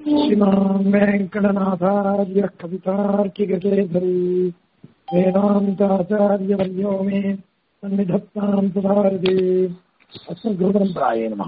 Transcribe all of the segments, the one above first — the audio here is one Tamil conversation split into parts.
श्रीमान् वेङ्कटनाथार्य कवितार्किककेसरी वेदान्ताचार्यवर्यो मे सन्निधत्ताम् सुधारति அஸ்மத்குருபரம்பராயே நம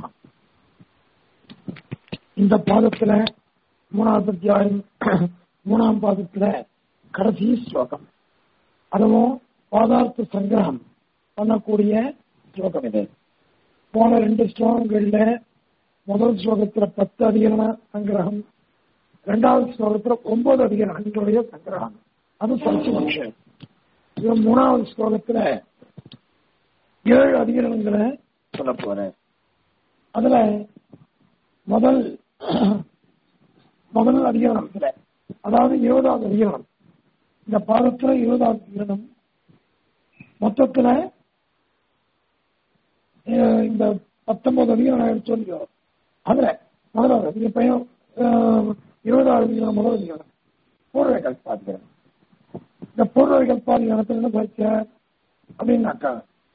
இந்த பாதத்துல மூணாவது அத்தியாயம் மூணாம் பாதத்துல கடைசி ஸ்லோகம் அதுவும் பாதார்த்த சங்கிரகம் பண்ணக்கூடிய ஸ்லோகம் இது போன ரெண்டு ஸ்லோகங்கள்ல முதல் ஸ்லோகத்துல பத்து அதிகரண சங்கிரகம் ரெண்டாவது ஸ்லோகத்துல ஒன்பது அதிகரணங்களுடைய சங்கிரகம் அது பரிசுபக்ஷம் இது மூணாவது ஸ்லோகத்துல ஏழு அதிகரணங்களை சொல்ல போறேன் அதுல முதல் முதல் அதிகரணத்துல அதாவது இருபதாவது அதிகரணம் இந்த பாதத்துல இருபதாவது அதிகரணம் மொத்தத்துல அஹ், இந்த பத்தொன்பது அதிகரணம் சொல்லியோ அதுல முதலாவது இது பையன் இருபதாவது அதிகரணம் முதல் அதிகரணம் பூர்வ கல்பாதிகரணம் இந்த பூர்வ கல்பாதிகரணத்தில் என்ன படிச்ச அப்படின்னாக்கா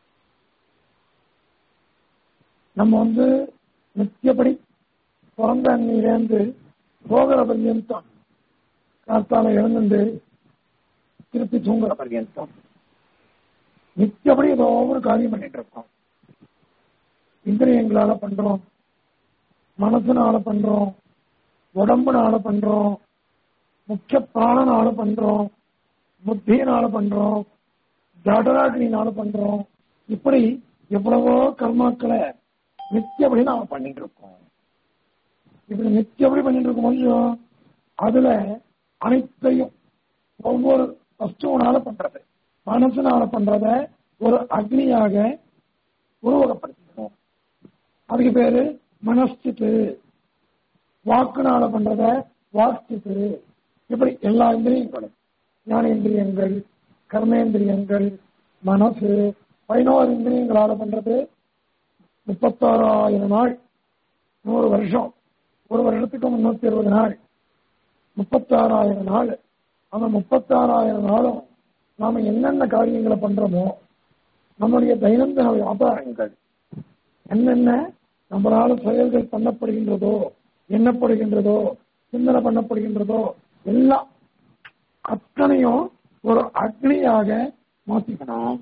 நம்ம வந்து நித்தியப்படி பிறந்த அன்னிலேருந்து போகிற பர்யந்தம் காத்தால எழுந்து திருப்பி தூங்குற பர்யந்தம் நித்தியப்படி ஏதோ ஒரு காரியம் பண்ணிட்டு இருக்கோம் இந்திரியங்களால பண்றோம் மனசுனால பண்றோம் உடம்புனால பண்றோம் முக்கிய பிராணனால பண்றோம் புத்தியினால பண்றோம் ஜடராகினால பண்றோம் இப்படி எவ்வளவோ கர்மாக்களை நித்தியபடி நாம பண்ணிட்டு இருக்கோம் இப்படி நித்தியபடி பண்ணிட்டு இருக்கும் கொஞ்சம் அதுல அனைத்தையும் ஒவ்வொரு வஸ்துவனால பண்றது மனசுனால பண்றத ஒரு அக்னியாக உருவகப்படுத்திக்கணும் அதுக்கு பேரு மனஸ்தித்து வாக்குனால பண்றத வாஸ்தித்து இப்படி எல்லா இந்திரியங்களும் ஞானேந்திரியங்கள் கர்மேந்திரியங்கள் மனசு பதினோரு இந்திரியங்களால பண்றது முப்பத்தாறாயிரம் நாள் நூறு வருஷம் ஒரு வருஷத்துக்கு முன்னூத்தி அறுபது நாள் முப்பத்தாறாயிரம் நாள் அந்த முப்பத்தாறாயிரம் நாளும் நாம என்னென்ன காரியங்களை பண்றோமோ நம்முடைய தைனந்தின வியாபாரங்கள் என்னென்ன நம்மளால செயல்கள் பண்ணப்படுகின்றதோ எண்ணப்படுகின்றதோ சிந்தனை பண்ணப்படுகின்றதோ எல்லாம் அத்தனையும் ஒரு அக்னியாக மாத்திக்கணும்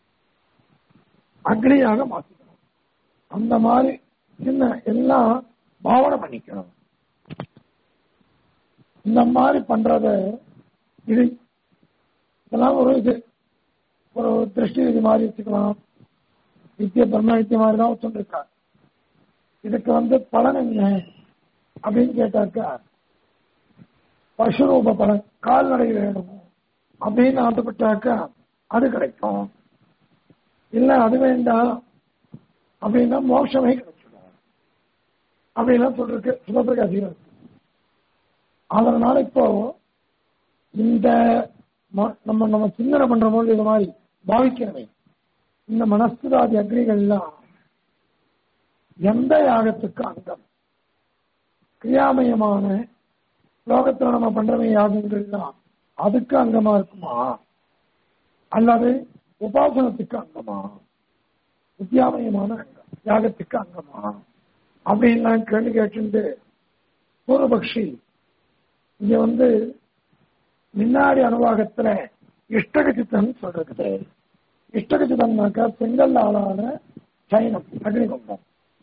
அக்னியாக மாத்திக்கணும் அந்த மாதிரி சின்ன எல்லாம் பாவனை பண்ணிக்கணும் இந்த மாதிரி பண்றத இது இதெல்லாம் ஒரு இது ஒரு திருஷ்டி இது மாதிரி வச்சுக்கலாம் நித்திய பிரம்ம நித்திய மாதிரி தான் சொல்லிருக்கார் இதுக்கு வந்து பலன் என்ன அப்படின்னு கேட்டாக்கா பசுரூப பலன் கால்நடை வேணும் அப்படின்னு ஆசைப்பட்டாக்கா அது கிடைக்கும் இல்ல அது வேண்டாம் அப்படின்னா மோட்சமே கிடைச்சிடும் அப்படின்லாம் சொல்லிருக்கு சிவபிரகாசிகள் அதனால இப்போ இந்த ம- நம்ம நம்ம சிந்தனை பண்ற போது இது மாதிரி பாவிக்கிறவை இந்த மனஸ்துராதி அக்னிகள்லாம் எந்த யாகத்துக்கு அங்கம் கிரியாமயமான லோகத்துல நம்ம பண்றவை யாகங்கள்லாம் அதுக்கு அங்கமா இருக்குமா அல்லது உபாசனத்துக்கு அங்கமா வித்யாமயமான அங்கம் யாகத்துக்கு அங்கமா அப்படின்லாம் கேள்வி கேட்டு பூர்வபக்ஷி இங்க வந்து முன்னாடி அனுவாகத்துல இஷ்டகச்சித்தன் சொல்றது இஷ்டகச்சிதம்னாக்கா செங்கல் ஆளான சைனம் அக்னிகுண்டம்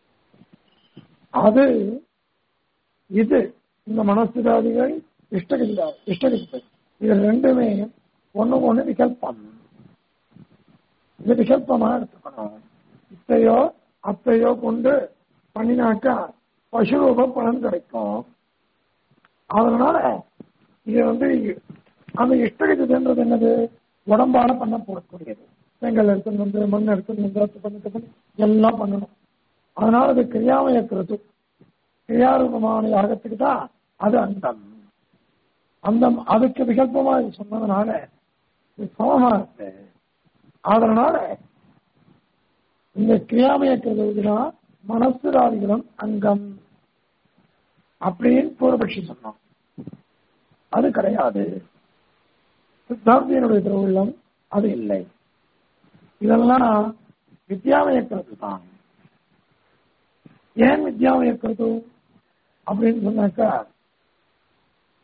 அது இது இந்த மனசுதாதிகள் இஷ்டகச்சிதா இஷ்டகச்சித்தன் இது ரெண்டுமே ஒண்ணுக்கு ஒண்ணு விகல்பம் இது விகல்பமா எடுத்துக்கணும் இத்தையோ அத்தையோ கொண்டு பண்ணினாக்கா பசுரூப பலன் கிடைக்கும் அதனால இது வந்து அந்த இஷ்டகத்துன்றது என்னது உடம்பால பண்ண போடக்கூடியது செங்கல் எடுத்துன்னு வந்து மண் எடுத்துன்னு வந்து அது பண்ணி இது பண்ணி எல்லாம் பண்ணணும் அதனால அது கிரியாமயக்கிறது கிரியாரூபமான யாகத்துக்கு தான் அது அந்தம் அந்த அதுக்கு விகல்பமா இது சொன்னதுனால இது சமமா இருக்கு அதனால இந்த கிரியாமயக்கிறதுனா மனசுராதிகளும் அங்கம் அப்படின்னு பூர்வபட்சி சொன்னான் அது கிடையாது சித்தாந்தியனுடைய திருவுள்ளம் அது இல்லை இதெல்லாம் வித்யாமயக்கிறது தான் ஏன் வித்யாமயக்கிறது அப்படின்னு சொன்னாக்கா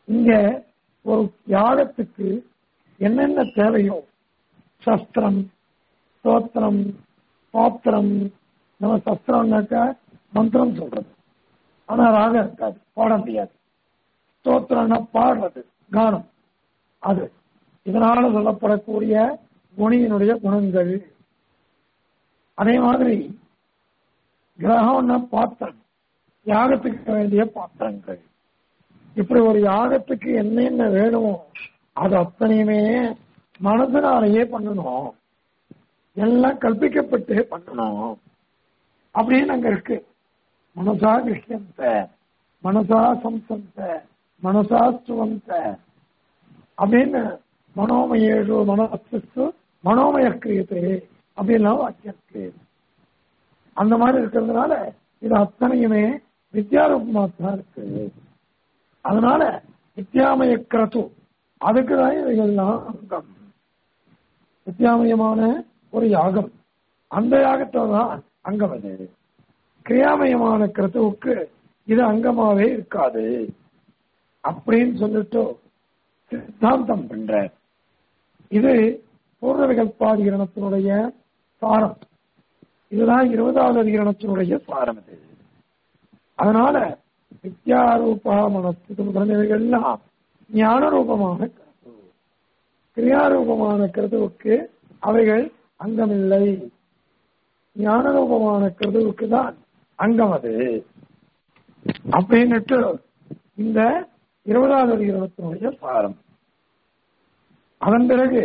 இங்க ஒரு யாகத்துக்கு என்னென்ன தேவையோ சஸ்திரம் ஸ்தோத்திரம் பாத்திரம் நம்ம சஸ்திரம்னாக்கா மந்திரம் சொல்றது ஆனா ராகம் இருக்காது பாட முடியாது ஸ்தோத்திரம்னா பாடுறது கானம் அது இதனால சொல்லப்படக்கூடிய குணியினுடைய குணங்கள் அதே மாதிரி கிரகம்னா பாத்திரம் யாகத்துக்கு வேண்டிய பாத்திரங்கள் இப்படி ஒரு யாகத்துக்கு என்னென்ன வேணுமோ அது அத்தனையுமே மனதினாலேயே பண்ணணும் எல்லாம் கல்பிக்கப்பட்டு பண்ணணும் அப்படின்னு அங்க இருக்கு மனசா கிருஷ்யந்த மனசா சம்சந்த மனசா சுவந்த அப்படின்னு மனோமயேஷு மனசு மனோமய கிரியத்தை அப்படின்லாம் வாக்கியம் இருக்கு அந்த மாதிரி இருக்கிறதுனால இது அத்தனையுமே வித்யாரூபமா தான் இருக்கு அதனால வித்யாமய கிரது அதுக்குதான் இவைகள்லாம் அங்கம் வித்யாமயமான ஒரு யாகம் அந்த யாகத்தை தான் அங்கம் அது கிரியாமயமான கிரத்துவுக்கு இது அங்கமாவே இருக்காது அப்படின்னு சொல்லிட்டு சித்தாந்தம் பண்ற இது பூர்வ விகல்பாதிகரணத்தினுடைய சாரம் இதுதான் இருபதாவது அதிகரணத்தினுடைய சாரம் இது அதனால வித்யாரூபா மனசு முதலியவைகள்லாம் ஞான ரூபமான கருத்து கிரியாரூபமான கருத்துவுக்கு அவைகள் அங்கமில்லை ஞான ரூபமான கருத்துவுக்கு தான் அங்கம் அது அப்படின்னுட்டு இந்த இருபதாவது அதிகரணத்தினுடைய சாரம் அதன் பிறகு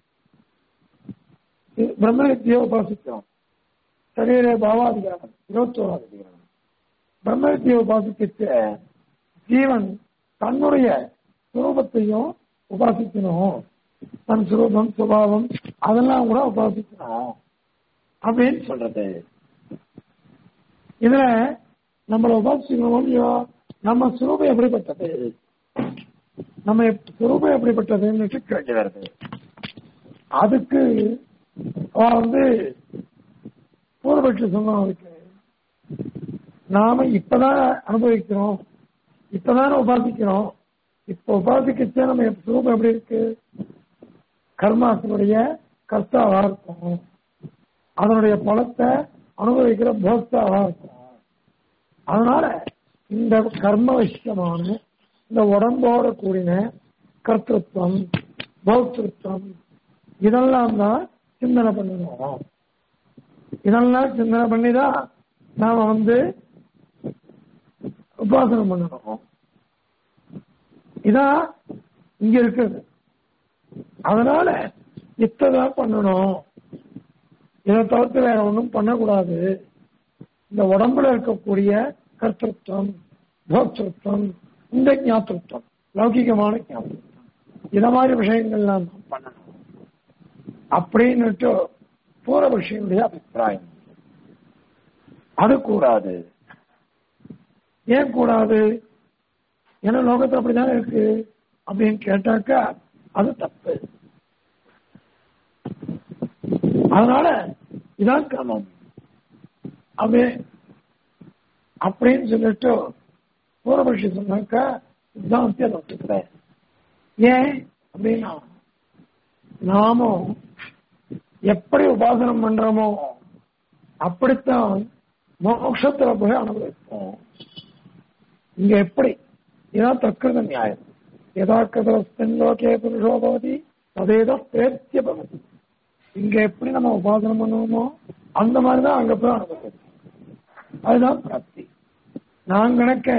பிரம்ம வித்தியை உபாசிக்கிறோம் சரீர பாவாதிகரணம் இருபத்தோராவது அதிகரணம் பிரம்ம வித்தியை உபாசிக்க ஜீவன் தன்னுடைய சுரூபத்தையும் உபாசிக்கணும் தன் சுரூபம் சுபாவம் அதெல்லாம் கூட உபாசிக்கணும் அப்படின்னு சொல்றது இதுல நம்மள உபாசிக்கணும் இல்லையோ நம்ம சுரூபம் எப்படிப்பட்டது நம்ம சுரூபம் எப்படிப்பட்டதுன்னு கேட்கிறது அதுக்கு வந்து பூர்வபட்சி சொன்னோம் அதுக்கு நாம இப்பதான் அனுபவிக்கிறோம் இப்பதான் உபாசிக்கிறோம் இப்ப உபாசிக்கச்சே நம்ம சுரூபம் எப்படி இருக்கு கர்மாசனுடைய கர்த்தாவா இருக்கும் அதனுடைய பலத்தை அனுபவிக்கிற போக்தாவா இருக்கும் அதனால இந்த கர்ம விஷயமான இந்த உடம்போட கூடின கர்த்தத்துவம் போக்திருத்தம் இதெல்லாம் தான் சிந்தனை பண்ணணும் இதெல்லாம் சிந்தனை பண்ணிதான் நாம வந்து உபாசனை பண்ணணும் இதான் இங்க இருக்குது அதனால இத்ததான் பண்ணணும் இதை தவிர்த்து வேற ஒன்றும் பண்ணக்கூடாது இந்த உடம்புல இருக்கக்கூடிய கர்த்தத்துவம் போக்திருத்தம் இந்த ஞாபகத்துவம் லௌகிகமான ஞாபகத்துவம் இத மாதிரி விஷயங்கள்லாம் நாம் பண்ணணும் அப்படின்னுட்டு பூர்வபக்ஷியுடைய அபிப்பிராயம் அது கூடாது ஏன் கூடாது ஏன்னா லோகத்துல அப்படிதான் இருக்கு அப்படின்னு கேட்டாக்கா அது தப்பு அதனால இதான் கிரமம் அப்படி அப்படின்னு சொல்லிட்டு பூர்வபக்ஷி சொன்னாக்கா சித்தாந்திய ஒத்துக்கிறேன் ஏன் அப்படின்னா நாமும் எப்படி உபாசனம் பண்றோமோ அப்படித்தான் மோட்சத்துல போய் அனுபவிப்போம் இங்க எப்படி இதான் தற்கிருத நியாயம் எதா கதரஸ்தன் லோகே புருஷோ பவதி அதேதோ பிரேத்திய பவதி இங்க எப்படி நம்ம உபாசனம் பண்ணுவோமோ அந்த மாதிரிதான் அங்க போய் அனுபவிப்போம் அதுதான் பிராப்தி நான் கணக்க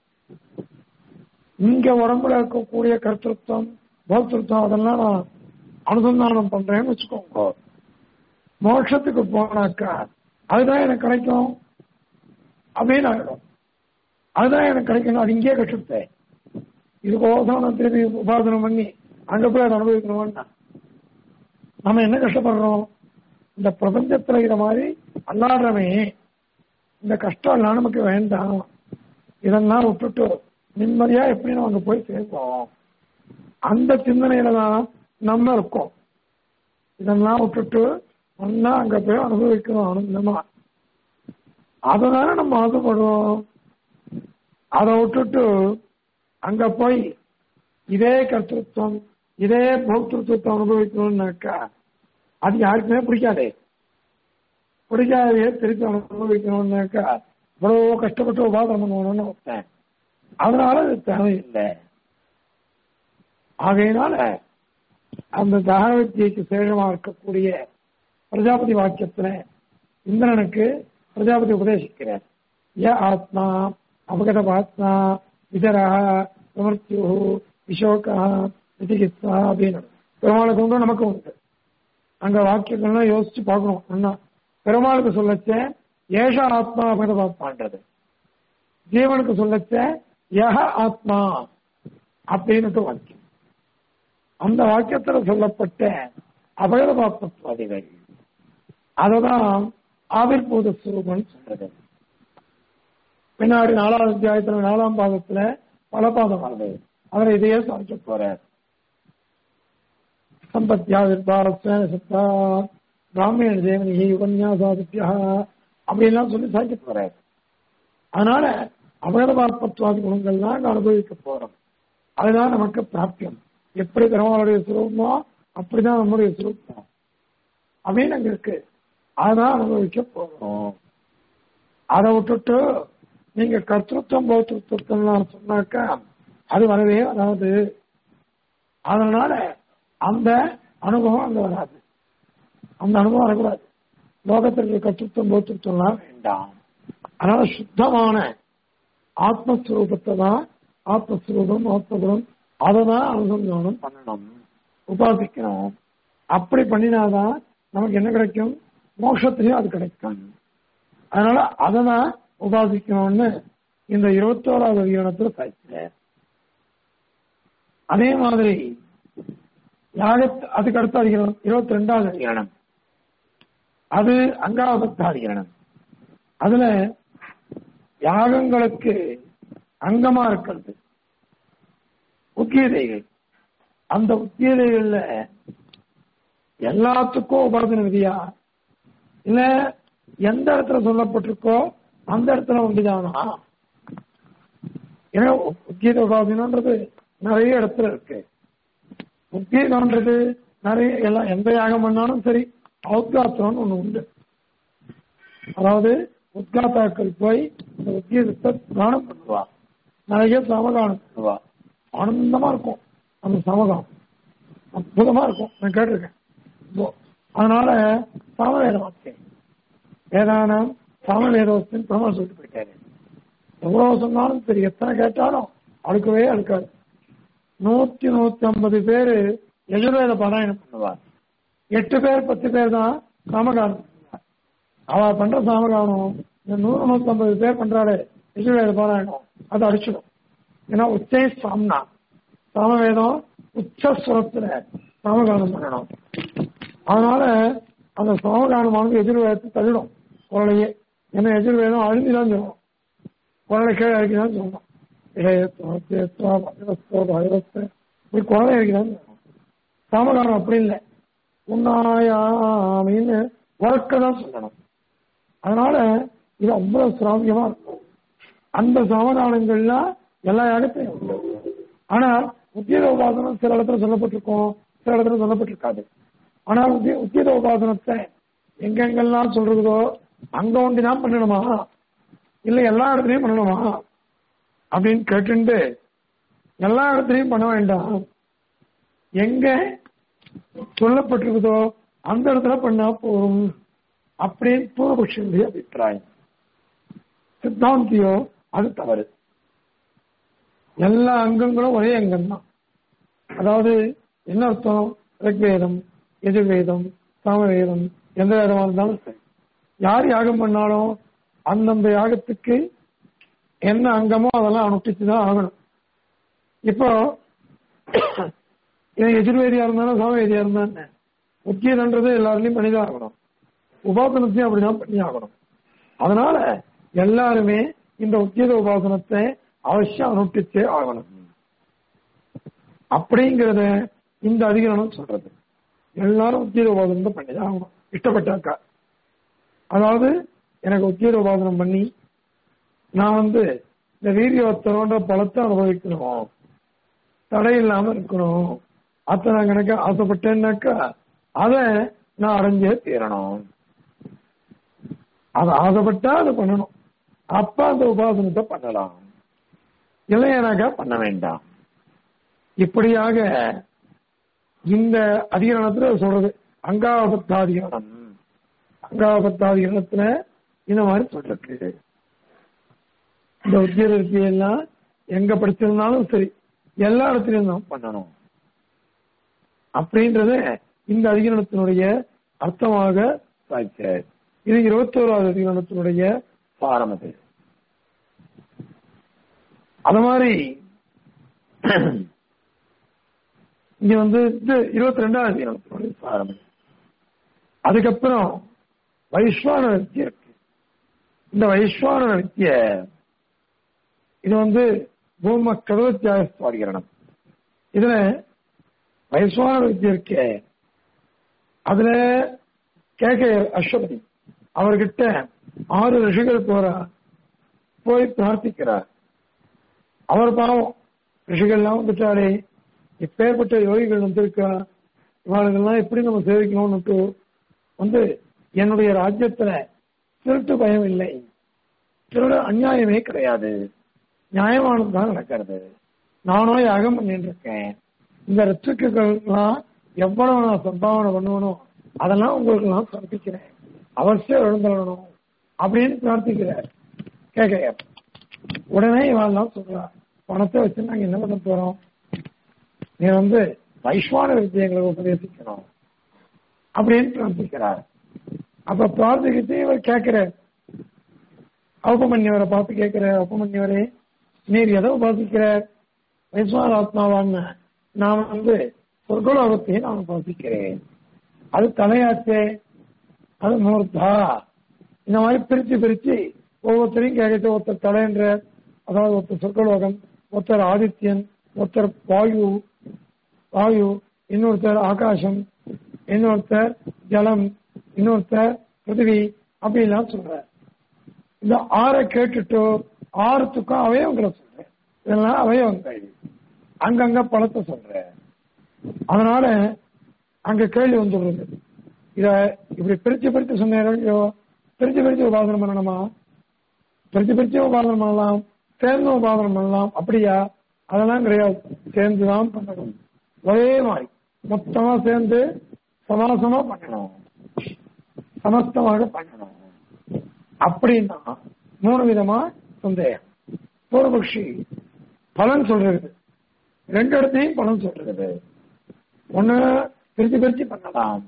இங்க உடம்புல இருக்கக்கூடிய கர்த்தத்துவம் போக்திருத்தம் அதெல்லாம் நான் அனுசந்தானம் பண்றேன்னு வச்சுக்கோங்க மோட்சத்துக்கு போனாக்கா அதுதான் எனக்கு கிடைக்கும் அப்படின்னு ஆகிடும் அதுதான் எனக்கு கிடைக்கணும் அது இங்கேயே கற்றுத்தேன் இதுக்கோசம் நான் திருப்பி உபாசனம் பண்ணி அங்க போய் அதை அனுபவிக்கணும்னா நம்ம என்ன கஷ்டப்படுறோம் இந்த பிரபஞ்சத்துல இத மாதிரி அல்லாடுறவே இந்த கஷ்டம் எல்லாம் நமக்கு வேண்டாம் இதெல்லாம் விட்டுட்டு நிம்மதியா எப்படி நம்ம அங்க போய் சேர்ப்போம் அந்த சிந்தனையில தான் நம்ம இருக்கோம் இதெல்லாம் விட்டுட்டு ஒன்னா அங்க போய் அனுபவிக்கணும் ஆனந்தமா அதனால நம்ம ஆசைப்படுறோம் அதை விட்டுட்டு அங்க போய் இதே கர்த்தத்துவம் இதே போக்திருத்துவத்தை அனுபவிக்கணும்னாக்கா அது யாருக்குமே பிடிக்காதே பிடிக்காதே திருப்பி அனுபவிக்கணும்னாக்கா இவ்வளவு கஷ்டப்பட்டு உபாதனம் பண்ணணும்னு வச்சேன் அதனால அது தேவையில்லை ஆகையினால அந்த தகவத்தியைக்கு சேஷமா இருக்கக்கூடிய பிரஜாபதி வாக்கியத்துல இந்திரனுக்கு பிரஜாபதி உபதேசிக்கிறார் ய ஆத்மா அபகத ஆத்மா விதரா விமர்த்தியோ விசோகா விதிகித்வா அப்படின்னு பெருமாளுக்கு உண்டு நமக்கு உண்டு அங்க வாக்கியங்கள்லாம் யோசிச்சு பார்க்கணும் என்ன பெருமாளுக்கு சொல்லச்ச ஏஷ ஆத்மா அபகத ஆத்மான்றது ஜீவனுக்கு சொல்லச்ச யஹ ஆத்மா அப்படின்னு வாக்கியம் அந்த வாக்கியத்துல சொல்லப்பட்ட அபகதபாத்மத்வாதிகள் அததான் ஆவிர்பூத சுரூபம் சொல்றது பின்னாடி நாலாவது அத்தியாயத்துல நாலாம் பாதத்துல பல பாதம் வருது அதுல இதையே சாதிக்க போறார் சம்பத்தியாவிர்பாரத்வ சத்தா பிராமண தேவனிகை உபன்யாசாதித்யா அப்படின்லாம் சொல்லி சாதிக்க போறார் அதனால அபகதபாத்மத்வாதி குணங்கள்லாம் அங்க அனுபவிக்க போறோம் அதுதான் நமக்கு பிராப்தியம் எப்படி பெருமாளுடைய சுரூபமோ அப்படிதான் நம்முடைய சுரூபம் அப்படின்னு அங்க இருக்கு அதான் அனுபவிக்க போறோம் அதை விட்டுட்டு நீங்க கர்த்தத்துவம் பௌத்தத்துவம் சொன்னாக்கா அது வரவே வராது அதனால அந்த அனுபவம் அங்க வராது அந்த அனுபவம் வரக்கூடாது லோகத்திற்கு கர்த்தத்துவம் பௌத்தத்துவம்லாம் வேண்டாம் அதனால சுத்தமான ஆத்மஸ்வரூபத்தை தான் ஆத்மஸ்வரூபம் ஆத்மகுணம் அதை தான் அனுசந்தானம் பண்ணணும் உபாசிக்கணும் அப்படி பண்ணினாதான் நமக்கு என்ன கிடைக்கும் மோட்சத்திலையும் அது கிடைக்கும் அதனால அதை தான் உபாசிக்கணும்னு இந்த இருபத்தோராவது அதிகாரத்தில் சாய்ச்ச அதே மாதிரி யாக அதுக்கு அடுத்த அதிகாரம் இருபத்தி ரெண்டாவது அதிகாரம் அது அங்காபத்த அதிகாரம் அதுல யாகங்களுக்கு அங்கமா இருக்கிறது உத்தியதைகள் அந்த உத்தியதைகள்ல எல்லாத்துக்கும் உபாசன விதியா இல்ல எந்த இடத்துல சொல்லப்பட்டிருக்கோ அந்த இடத்துல உண்டுதானா ஏன்னா உத்தியத உபாசனன்றது நிறைய இடத்துல இருக்கு உத்தியதம்ன்றது நிறைய எல்லாம் எந்த யாகம் பண்ணாலும் சரி அவுத்காத்திரம்னு ஒண்ணு உண்டு அதாவது உத்காத்தாக்கள் போய் இந்த உத்தியதத்தை தானம் பண்ணுவா நிறைய சமகானம் பண்ணுவா ஆனந்தமா இருக்கும் அந்த சமகம் அற்புதமா இருக்கும் நான் கேட்டிருக்கேன் இப்போ அதனால சாமவேத வாக்கியம் வேதானம் சாமவேதத்தின் பிரமாணம் சொல்லிட்டு போயிட்டாரு எவ்வளவு சொன்னாலும் சரி எத்தனை கேட்டாலும் அழுக்கவே அழுக்காது நூத்தி நூத்தி ஐம்பது பேரு எஜுர்வேத பாராயணம் பண்ணுவார் எட்டு பேர் பத்து பேர் தான் சாமகானம் பண்ணுவார் அவ பண்ற சாமகானம் இந்த நூறு நூத்தி ஐம்பது பேர் பண்றாரு எஜுர்வேத பாராயணம் அதை அடிச்சிடும் ஏன்னா உச்சை சாம்னா சாமவேதம் உச்சஸ்வரத்துல சாமகானம் பண்ணணும் அதனால அந்த சாமகானமானது எதிர்வேதத்தை தள்ளிடும் குரலையே ஏன்னா எதிர்வேதம் அழிஞ்சுதான் சொல்லும் குரலை கீழே இறக்கிதான் சொல்லணும் இப்படி குரலை இறக்கிதான் சொல்லணும் சாமகானம் அப்படி இல்லை உன்னாயாமின்னு உறக்க தான் சொல்லணும் அதனால இது அவ்வளவு சிராமியமா இருக்கும் அந்த சமதானங்கள்லாம் எல்லா இடத்தையும் உண்டு ஆனால் உத்தியோக உபாசனம் சில இடத்துல சொல்லப்பட்டிருக்கும் சில இடத்துல சொல்லப்பட்டிருக்காது ஆனால் உத்திய உத்தியோக உபாசனத்தை எங்கெங்கெல்லாம் சொல்றதோ அங்க ஒண்டிதான் பண்ணணுமா இல்ல எல்லா இடத்துலயும் பண்ணணுமா அப்படின்னு கேட்டுண்டு எல்லா இடத்துலயும் பண்ண வேண்டாம் எங்க சொல்லப்பட்டிருக்குதோ அந்த இடத்துல பண்ணா போதும் அப்படின்னு பூர்வபக்ஷனுடைய அபிப்பிராயம் சித்தாந்தியோ அது தவறு எல்லா அங்கங்களும் ஒரே அங்கம் தான் அதாவது என்ன அர்த்தம் ரிக்வேதம் எதிர்வேதம் சாமவேதம் எந்த வேதமா இருந்தாலும் சரி யார் யாகம் பண்ணாலும் அந்தந்த யாகத்துக்கு என்ன அங்கமோ அதெல்லாம் அனுஷ்டிச்சு தான் ஆகணும் இப்போ இவன் எதிர்வேதியா இருந்தாலும் சாமவேதியா இருந்தான்னு முக்கியன்றது எல்லாருலையும் பண்ணிதான் ஆகணும் உபாசனத்தையும் அப்படிதான் பண்ணி ஆகணும் அதனால எல்லாருமே இந்த உத்தியோக உபாசனத்தை அவசியம் அனுஷ்டிச்சே ஆகணும் அப்படிங்கிறத இந்த அதிகாரம் சொல்றது எல்லாரும் உத்தியோக உபாசனம் பண்ணிதான் ஆகணும் இஷ்டப்பட்டாக்கா அதாவது எனக்கு உத்தியோக உபாசனம் பண்ணி நான் வந்து இந்த வீரியவத்தரோன்ற பலத்தை அனுபவிக்கணும் தடை இல்லாம இருக்கணும் அத்தனை கணக்கு ஆசைப்பட்டேன்னாக்கா அத நான் அடைஞ்சே தீரணும் அதை ஆசைப்பட்டா அதை பண்ணணும் அப்ப அந்த உபாசனத்தை பண்ணலாம் இல்லையானாக்கா பண்ண வேண்டாம் இப்படியாக இந்த அதிகரணத்துல சொல்றது அங்காபத்தாதிகரணம் அங்காபத்தாதிகரணத்துல இந்த மாதிரி சொல்லிருக்கு இந்த உத்தியோகத்தை எல்லாம் எங்க படிச்சிருந்தாலும் சரி எல்லா இடத்துலயும் தான் பண்ணணும் அப்படின்றத இந்த அதிகரணத்தினுடைய அர்த்தமாக சாய்ச்சார் இது இருபத்தோராவது அதிகரணத்தினுடைய பாரம் அது அது மாதிரி இங்க வந்து இது இருபத்தி ரெண்டாவது அதிகரணத்தினுடைய பாரம் அதுக்கப்புறம் வைஸ்வான வித்தியை இருக்கு இந்த வைஸ்வான வித்திய இது வந்து பூம கதவத்தியாகஸ்வாதிகரணம் இதுல வைஸ்வான வித்தியை இருக்கே அதுல கேட்க அஸ்வபதி அவர்கிட்ட ஆறு ரிஷிகள் போறா போய் பிரார்த்திக்கிறார் அவர் பாவம் ரிஷிகள்லாம் வந்துட்டாரே இப்பேற்பட்ட யோகிகள் வந்திருக்கா இவர்களுக்கெல்லாம் எப்படி நம்ம சேவிக்கணும்னு வந்து என்னுடைய ராஜ்யத்துல திருட்டு பயம் இல்லை திருட அநியாயமே கிடையாது நியாயமானது தான் நடக்கிறது நானோ யாகம் பண்ணிட்டு இருக்கேன் இந்த ரித்துக்கள்லாம் எவ்வளவு நான் சம்பாவனை பண்ணுவனோ அதெல்லாம் உங்களுக்கு நான் சமர்ப்பிக்கிறேன் அவசியம் எழுந்துடணும் அப்படின்னு பிரார்த்திக்கிறார் கேட்க உடனே இவெல்லாம் சொல்றா பணத்தை வச்சு நாங்க என்ன பண்ண போறோம் நீ வந்து வைஸ்வான வித்தியங்களை உபதேசிக்கணும் அப்படின்னு பிரார்த்திக்கிறார் அப்ப பிரார்த்திக்கிட்டு இவர் கேட்கிறார் அவுபமன்யவரை பார்த்து கேட்கிற அவுபமன்யவரே நீர் எதை உபாசிக்கிறார் வைஸ்வான ஆத்மாவான்னு நான் வந்து சொர்க்கலோகத்தை நான் உபாசிக்கிறேன் அது தலையாச்சே அது மூர்த்தா இந்த மாதிரி பிரிச்சு பிரிச்சு ஒவ்வொருத்தரையும் கேட்கட்டு ஒருத்தர் தலைன்ற அதாவது ஒருத்தர் சொர்க்கலோகம் ஒருத்தர் ஆதித்யன் ஒருத்தர் வாயு வாயு இன்னொருத்தர் ஆகாசம் இன்னொருத்தர் ஜலம் இன்னொருத்தர் பிருத்திவி அப்படின்லாம் சொல்றார் இந்த ஆறை கேட்டுட்டு ஆறுத்துக்கும் அவயவங்களை சொல்றேன் இதெல்லாம் அவயவங்கள் அங்கங்க பழத்தை சொல்றேன் அதனால அங்க கேள்வி வந்துடுறது இத இப்படி பிரிச்சு பிரிச்சு சொன்னீங்களோ பிரிச்சு பிரிச்சு உபாசனம் பண்ணணுமா பிரிச்சு பிரிச்சு உபாசனம் பண்ணலாம் சேர்ந்து உபாசனம் பண்ணலாம் அப்படியா அதெல்லாம் கிடையாது சேர்ந்துதான் பண்ணணும் ஒரே மாதிரி மொத்தமா சேர்ந்து சமாசமா பண்ணணும் சமஸ்தமாக பண்ணணும் அப்படின்னா மூணு விதமா சந்தேகம் பூர்வபக்ஷி பலன் சொல்றது ரெண்டு இடத்தையும் பலன் சொல்றது ஒண்ணு பிரிச்சு பிரிச்சு பண்ணலாம்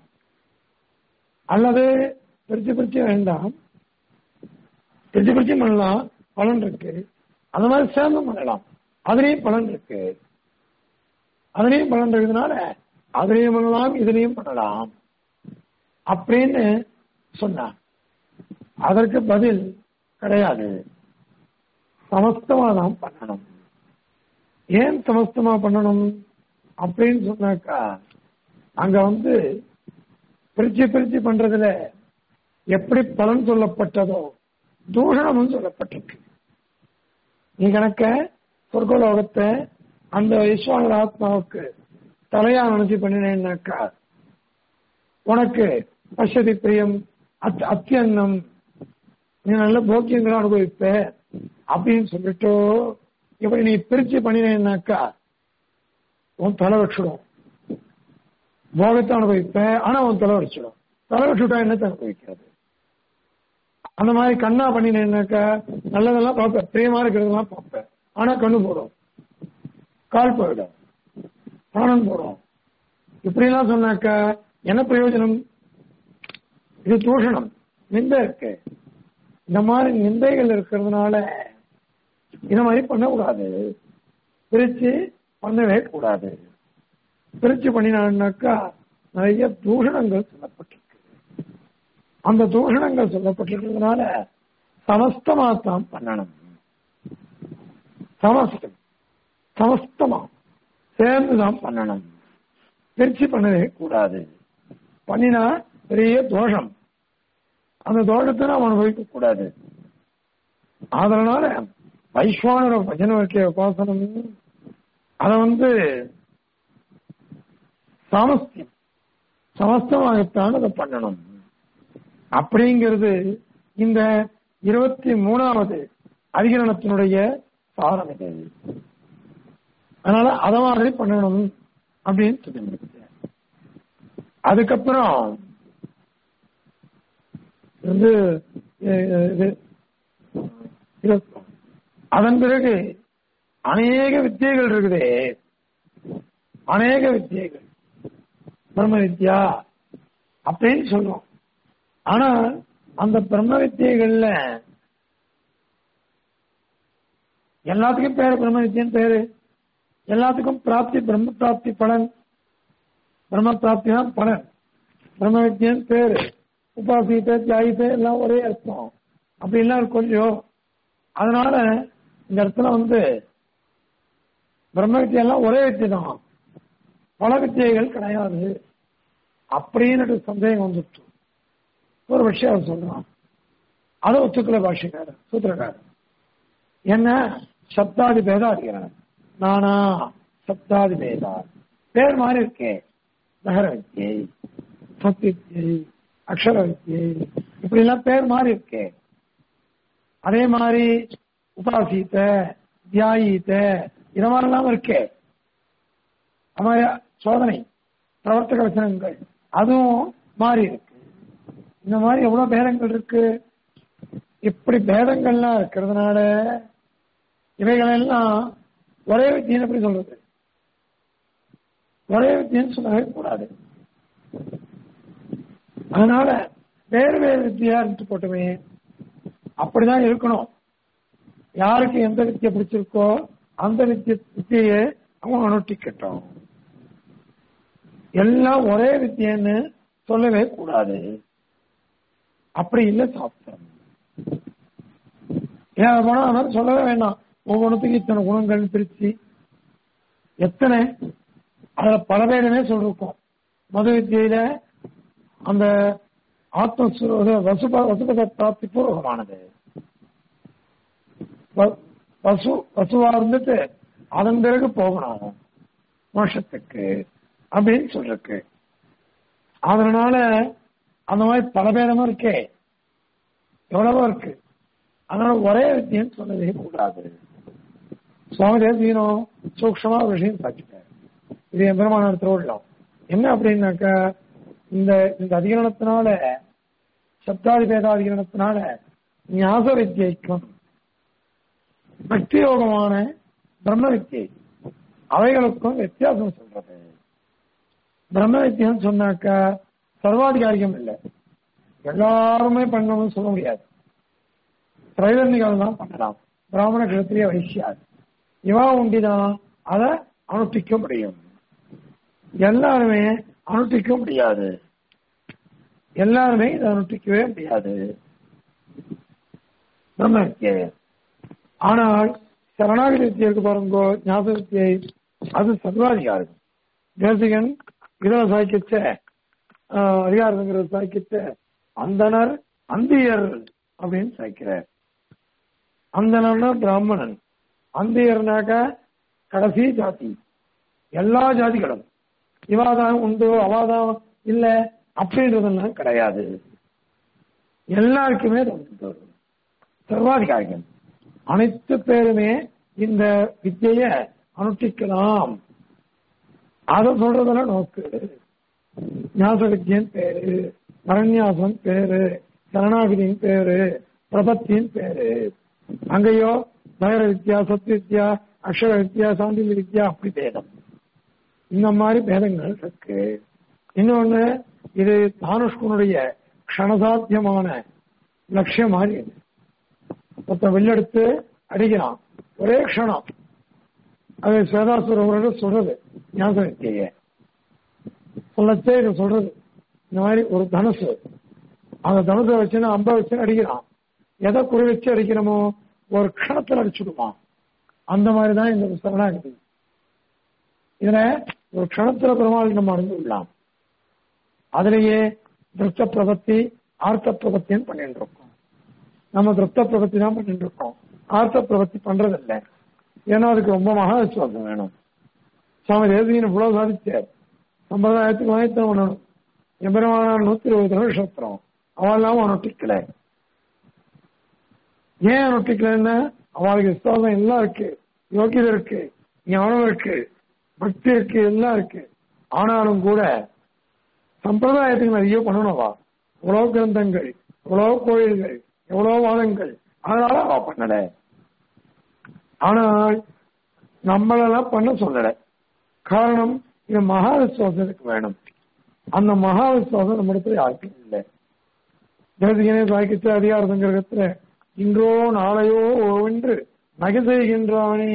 அல்லது பிரிச்சு பிரிச்சு வேண்டாம் பிரிச்சு பிரிச்சு பண்ணலாம் பலன் இருக்கு அந்த மாதிரி சேர்ந்து பண்ணலாம் அதுலயும் பலன் இருக்கு அதுலயும் பலன் இருக்கிறதுனால அதுலயும் பண்ணலாம் இதுலயும் பண்ணலாம் அப்படின்னு சொன்னார் அதற்கு பதில் கிடையாது சமஸ்தமா தான் பண்ணணும் ஏன் சமஸ்தமா பண்ணணும் அப்படின்னு சொன்னாக்கா அங்க வந்து பிரிச்சு பிரிச்சு பண்றதுல எப்படி பலன் சொல்லப்பட்டதோ தூஷணமும் சொல்லப்பட்டிருக்கு நீ கணக்க சொர்க்கலோகத்தை அந்த ஈஸ்வரர் ஆத்மாவுக்கு தலையா நினைச்சு பண்ணினேன்னாக்கா உனக்கு பசதி பிரியம் அத் அத்தியன்னம் நீ நல்ல போக்கியங்களை அனுபவிப்ப அப்படின்னு சொல்லிட்டு இப்படி நீ பிரிச்சு பண்ணினேன்னாக்கா உன் தலை வச்சிடும் போகத்தை அனுபவிப்ப ஆனா உன் தலை வச்சிடும் தலை வச்சுட்டா என்னத்தை அனுபவிக்கிறது அந்த மாதிரி கண்ணா பண்ணினேன்னாக்கா நல்லதெல்லாம் பார்ப்பேன் பிரியமா இருக்கிறதெல்லாம் பார்ப்பேன் ஆனா கண்ணு போடும் கால் போயிடும் பிராணம் போடும் இப்படிலாம் சொன்னாக்கா என்ன பிரயோஜனம் இது தூஷணம் நிந்தை இருக்கு இந்த மாதிரி நிந்தைகள் இருக்கிறதுனால இந்த மாதிரி பண்ணக்கூடாது பிரிச்சு பண்ணவே கூடாது பிரிச்சு பண்ணினான்னாக்கா நிறைய தூஷணங்கள் சொல்லப்பட்டிருக்கு அந்த தூஷணங்கள் சொல்லப்பட்டிருக்கிறதுனால சமஸ்தமா தான் பண்ணணும் சமஸ்தம் சமஸ்தமா சேர்ந்து தான் பண்ணணும் பிரிச்சு பண்ணவே கூடாது பண்ணினா பெரிய தோஷம் அந்த தோஷத்தை நாம் அனுபவிக்க கூடாது அதனால வைஸ்வானர பஜன வைக்கிய உபாசனம் அத வந்து சாமஸ்தியம் சமஸ்தமாகத்தான் அதை பண்ணணும் அப்படிங்கிறது இந்த இருபத்தி மூணாவது அதிகரணத்தினுடைய சாரம் இது அதனால அத மாதிரி பண்ணணும் அப்படின்னு சொல்லி அதுக்கப்புறம் வந்து அஹ், இது இருபத்தி- அதன் பிறகு அநேக வித்தியைகள் இருக்குதே அநேக வித்தியைகள் பிரம்ம வித்யா அப்படின்னு சொல்றோம் ஆனா அந்த பிரம்ம வித்தியைகள்ல எல்லாத்துக்கும் பேரு பிரம்ம வித்தியன் பேரு எல்லாத்துக்கும் பிராப்தி பிரம்ம பிராப்தி பலன் பிரம்ம பிராப்தி தான் பலன் பிரம்ம வித்தியன் பேரு உபாசித்த தியாகித்த எல்லாம் ஒரே அர்த்தம் அப்படிலாம் இருக்கும் இல்லையோ அதனால இந்த இடத்துல வந்து பிரம்ம வித்தியெல்லாம் ஒரே வித்தியை தான் பல வித்தியைகள் கிடையாது அப்படின்னு சந்தேகம் வந்துட்டு ஒரு விஷயம் அவர் சொல்றான் அதை ஒத்துக்கல பாஷைக்காரர் சூத்திரக்காரர் என்ன சப்தாதி பேதா இருக்கிறார் நானா சப்தாதி பேதா பேர் மாதிரி இருக்கே நகர வித்தியை சத்தியை அக்ஷர வித்தியை இப்படி எல்லாம் பேர் மாதிரி இருக்கே அதே மாதிரி உபாசித்த தியாயித்த இது மாதிரிலாம் இருக்கே அது மாதிரி சோதனை பிரவர்த்தக வச்சனங்கள் அதுவும் மாறி இருக்கு இந்த மாதிரி எவ்வளவு பேதங்கள் இருக்கு இப்படி பேதங்கள்லாம் இருக்கிறதுனால இவைகளெல்லாம் ஒரே வித்தியன்னு எப்படி சொல்றது ஒரே வித்தியன்னு சொல்லவே கூடாது அதனால வேறு வேறு வித்தியா இருந்து போட்டுமே அப்படிதான் இருக்கணும் யாருக்கு எந்த வித்தியை பிடிச்சிருக்கோ அந்த வித்திய வித்தியை அவங்க அனுஷ்டிக்கட்டும் எல்லாம் ஒரே வித்தியன்னு சொல்லவே கூடாது அப்படி இல்லை சாஸ்திரம் ஏன் போனா அதனால சொல்லவே வேண்டாம் ஒவ்வொன்றுத்துக்கும் இத்தனை குணங்கள் பிரிச்சு எத்தனை அதுல பல பேருமே சொல்லிருக்கோம் மது வித்தியில அந்த ஆத்மஸ்வரூப வசுப வசுபத பிராப்தி பூர்வகமானது வ- வசு வசுவா இருந்துட்டு அதன் பிறகு போகணும் மோஷத்துக்கு அப்படின்னு சொல்லிருக்கு அதனால அந்த மாதிரி பல பேரமும் இருக்கே எவ்வளவோ இருக்கு அதனால ஒரே வித்தியன்னு சொல்லவே கூடாது சுவாமி தேசியனும் சூக்ஷமா ஒரு விஷயம் சாட்சிட்டார் இது எம்பெருமான திருவிழம் என்ன அப்படின்னாக்கா இந்த இந்த அதிகரணத்தினால சப்தாதி பேதாதிகரணத்தினால ஞாச வித்தியைக்கும் பக்தி யோகமான பிரம்ம வித்தியை அவைகளுக்கும் வித்தியாசம் சொல்றது பிரம்ம வித்தியம் சொன்னாக்கா சர்வாதிகாரிகம் இல்லை எல்லாருமே பண்ணணும்னு சொல்ல முடியாது திரைவர்ணிகள் தான் பண்ணலாம் பிராமண கிருத்திரிய வைசியார் இவா உண்டிதான் அதை அனுஷ்டிக்க முடியும் எல்லாருமே அனுஷ்டிக்க முடியாது எல்லாருமே இதை அனுஷ்டிக்கவே முடியாது பிரம்ம வித்தியை ஆனால் சரணாகதி வித்தியை இருக்கு பாருங்க ஞாபக வித்தியை அது சர்வாதிகாரம் தேசிகன் இதுல சாய்க்கிச்ச அதிகாரங்கிறது சாய்க்கிச்ச அந்தனர் அந்தியர் அப்படின்னு சாய்க்கிறார் அந்தனர்னா பிராமணன் அந்தியர்னாக்க கடைசி ஜாதி எல்லா ஜாதிகளும் இவாதான் உண்டு அவாதான் இல்ல அப்படின்றதெல்லாம் கிடையாது எல்லாருக்குமே அது உண்டு. சர்வாதிகாரிகள் அனைத்து பேருமே இந்த வித்திய அனுஷ்டிக்கலாம் அதை சொல்றதெல்லாம் நோக்கு ஞாச வித்தியன் பேரு பரநியாசம் பேரு சரணாகிதியின் பேரு பிரபத்தியின் பேரு அங்கேயோ நகர வித்யா சத் வித்யா அக்ஷர வித்யா சாந்திலி வித்யா அப்படி பேதம் இந்த மாதிரி பேதங்கள் இருக்கு இன்னொன்னு இது தானுஷ்குனுடைய க்ஷணசாத்தியமான லட்சியம் மாதிரி இது ஒருத்தன் வெள்ளெடுத்து அடிக்கிறான் ஒரே க்ஷணம் அது சுவேதாசுரவரோட சொல்றது ஞாபக வித்தியை சொல்லச்சே இது சொல்றது இந்த மாதிரி ஒரு தனுசு அந்த தனுசை வச்சுன்னு அம்ப வச்சு அடிக்கிறான் எதை குறி வச்சு அடிக்கிறோமோ ஒரு க்ஷணத்தில் அடிச்சுடுவான் அந்த மாதிரி தான் இந்த சரணாகதி இதுல ஒரு க்ஷணத்துல பெருமாள் நம்ம அறிந்து கொள்ளலாம் அதுலயே திருஷ்ட பிரபத்தி ஆர்த்த பிரபத்தின்னு பண்ணிட்டு இருக்கோம் நம்ம திருப்த பிரபத்தி தான் பண்ணிட்டு இருக்கோம் ஆர்த்த பிரபத்தி பண்றதில்லை ஏன்னா அதுக்கு ரொம்ப மகா விசுவாசம் வேணும் சுவாமி தேசிகன் இவ்வளவு சாதிச்சார் சம்பிரதாயத்துக்கு வாய்த்தான் பண்ணணும் எம்பெருமானார் நூத்தி இருபது நட்சத்திரம் அவெல்லாம் அவன் ஒட்டிக்கல ஏன் ஒட்டிக்கலன்னா அவளுக்கு விசுவாசம் எல்லாம் இருக்கு யோகியதை இருக்கு ஞானம் இருக்கு பக்தி இருக்கு எல்லாம் இருக்கு ஆனாலும் கூட சம்பிரதாயத்துக்கு நிறைய பண்ணணும்வா எவ்வளவு கிரந்தங்கள் எவ்வளவு கோயில்கள் எவ்வளவு வாதங்கள் அதனால அவ பண்ணல ஆனால் நம்மளெல்லாம் பண்ண சொல்லல காரணம் இது மகா விசுவாசத்துக்கு வேணும் அந்த மகா விசுவாசம் நம்ம இடத்துல யாருக்கும் இல்லை தேசிகனே சாய்க்கிச்ச அதிகார கிரகத்துல இன்றோ நாளையோ என்று நகை செய்கின்றானே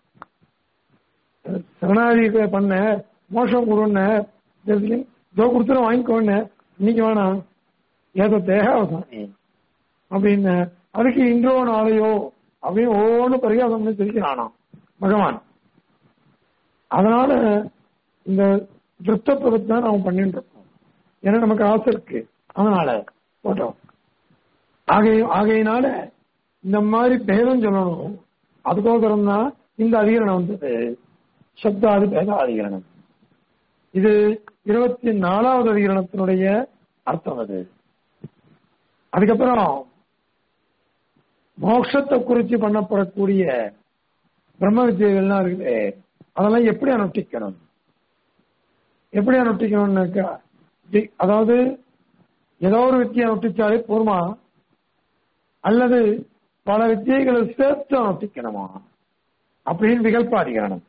சரணாதி பண்ண மோசம் கொடுன்னு தேசிகன் இதோ கொடுத்துரும் வாங்கிக்கோன்னு இன்னைக்கு வேணாம் ஏதோ தேகாவசானி அப்படின்னு அதுக்கு இன்றோ நாளையோ அப்படின்னு ஒவ்வொன்று பரிகாசம் பண்ணி சிரிக்கிறானாம் பகவான் அதனால இந்த திருப்தத்தை தான் நாம பண்ணிட்டு இருக்கோம் ஏன்னா நமக்கு ஆசை இருக்கு அதனால போட்டோம் ஆகை ஆகையினால இந்த மாதிரி பேதம் சொல்லணும் அதுக்கோசரம் தான் இந்த அதிகரணம் வந்தது சப்தாதி பேத அதிகரணம் இது இருபத்தி நாலாவது அதிகரணத்தினுடைய அர்த்தம் அது அதுக்கப்புறம் மோட்சத்தை குறித்து பண்ணப்படக்கூடிய பிரம்ம வித்தியைகள்லாம் இருக்குது அதெல்லாம் எப்படி அனுஷ்டிக்கணும் எப்படி அனுஷ்டிக்கணும்னாக்கா தி- அதாவது ஏதோ ஒரு வித்தியை அனுஷ்டிச்சாலே போருமா அல்லது பல வித்தியைகளை சேர்த்து அனுஷ்டிக்கணுமா அப்படின்னு விகல்பாதிகரணம்